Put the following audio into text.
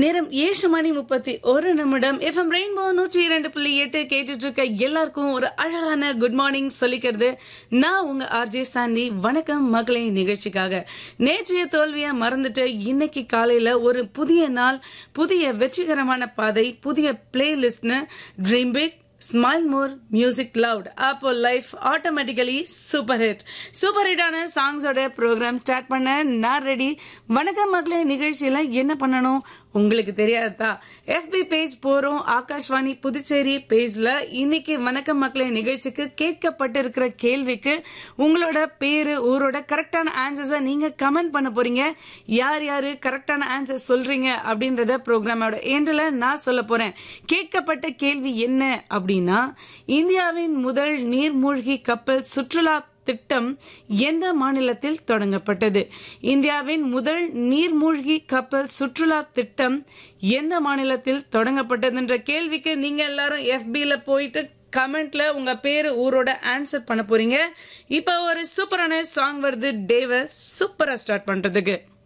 நேரம் ஏழு மணி முப்பத்தி ஒரு நிமிடம் எஃப்எம் ரெயின்போ நூற்றி இரண்டு புள்ளி எட்டு கேட்டுட்டு இருக்க எல்லாருக்கும் ஒரு அழகான குட் மார்னிங் சொல்லிக்கிறது நான் உங்க ஆர்ஜே சாண்டி வணக்கம் மகளே நிகழ்ச்சிக்காக நேற்றைய தோல்வியை மறந்துட்டு இன்னைக்கு காலையில ஒரு புதிய நாள் புதிய வெற்றிகரமான பாதை புதிய பிளேலிஸ்ட்னு dream big smile more music loud அப்போ life automatically super hit super ஹிட்டான சாங்ஸோட ப்ரோக்ராம் ஸ்டார்ட் பண்ண நான் ரெடி வணக்கம் மகளே நிகழ்ச்சியில என்ன பண்ணணும் உங்களுக்கு தெரியாததா எஃபி பேஜ் போறோம் ஆகாஷ்வாணி புதுச்சேரி பேஜ்ல இன்னைக்கு வணக்கம் மக்களே நிகழ்ச்சிக்கு கேட்கப்பட்டிருக்கிற கேள்விக்கு உங்களோட பேரு ஊரோட கரெக்டான ஆன்சர்ஸ நீங்க கமெண்ட் பண்ண போறீங்க யார் யாரு கரெக்டான ஆன்சர் சொல்றீங்க அப்படின்றத ப்ரோக்ராமோட எண்டில் நான் சொல்ல போறேன் கேட்கப்பட்ட கேள்வி என்ன அப்படின்னா இந்தியாவின் முதல் நீர்மூழ்கி கப்பல் சுற்றுலா திட்டம் எந்த மாநிலத்தில் தொடங்கப்பட்டது இந்தியாவின் முதல் நீர்மூழ்கி கப்பல் சுற்றுலா திட்டம் எந்த மாநிலத்தில் தொடங்கப்பட்டதுன்ற கேள்விக்கு நீங்க எல்லாரும் எஃபில போயிட்டு கமெண்ட்ல உங்க பேரு ஊரோட ஆன்சர் பண்ண போறீங்க இப்ப ஒரு சூப்பரான சாங் வருது டேவ சூப்பரா ஸ்டார்ட் பண்றதுக்கு